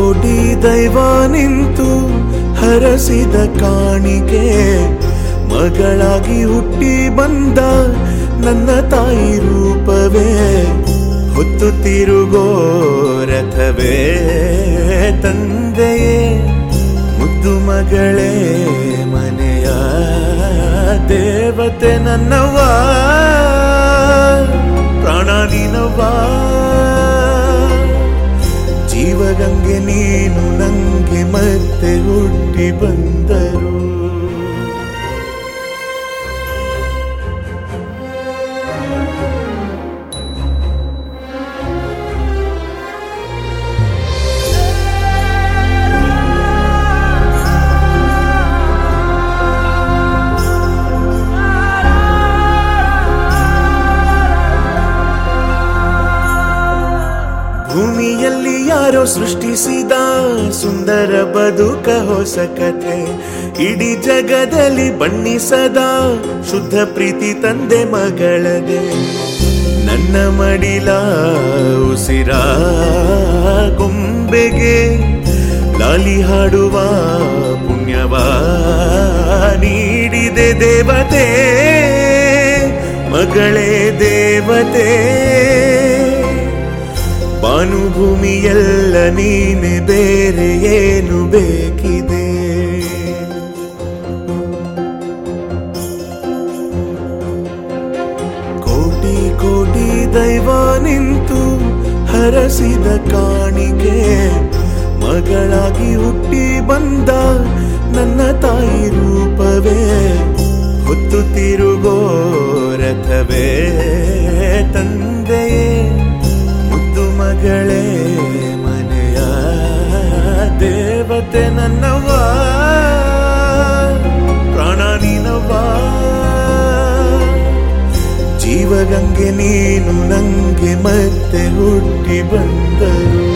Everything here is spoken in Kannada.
ಕೋಟಿ ದೈವ ನಿಂತು ಹರಸಿದ ಕಾಣಿಕೆ ಮಗಳಾಗಿ ಹುಟ್ಟಿ ಬಂದ ನನ್ನ ತಾಯಿ ರೂಪವೇ ಹೊತ್ತು ತಿರುಗೋ ರಥವೇ ತಂದೆಯೇ ಮುದ್ದು ಮಗಳೇ ಮನೆಯ ದೇವತೆ ನನ್ನವ್ವ ಪ್ರಾಣ ನೀನವ್ವ ಜೀವಗಂಗೆ ನೀನು ನಂಗೆ ಮತ್ತೆ ಹುಟ್ಟಿ ಬಂದರು ಭೂಮಿಯಲ್ಲಿ ಯಾರೋ ಸೃಷ್ಟಿಸಿದ ಸುಂದರ ಬದುಕ ಹೊಸ ಕಥೆ ಇಡೀ ಜಗದಲ್ಲಿ ಬಣ್ಣಿಸದ ಶುದ್ಧ ಪ್ರೀತಿ ತಂದೆ ಮಗಳದೆ ನನ್ನ ಮಡಿಲ ಉಸಿರ ಗೊಂಬೆಗೆ ಲಾಲಿ ಹಾಡುವ ಪುಣ್ಯವ ನೀಡಿದೆ ದೇವತೆ ಮಗಳೇ ದೇವತೆ ಭಾನುಭೂಮಿಯೆಲ್ಲ ನೀನೆ ಬೇರೆ ಏನು ಬೇಕಿದೆ ಕೋಟಿ ಕೋಟಿ ದೈವ ನಿಂತು ಹರಸಿದ ಕಾಣಿಕೆ ಮಗಳಾಗಿ ಹುಟ್ಟಿ ಬಂದ ನನ್ನ ತಾಯಿ ರೂಪವೇ ಹೊತ್ತು ತಿರುಗೋ ರಥವೇ ತಂದೆಯೇ ಮುದ್ದು ಮಗಳೇ ಮನೆಯ ದೇವತೆ ನನ್ನವ್ವ ಪ್ರಾಣ ನೀನವ್ವ ಜೀವಗಂಗೆ ನೀನು ನಂಗೆ ಮತ್ತೆ ಹುಟ್ಟಿ ಬಂದರು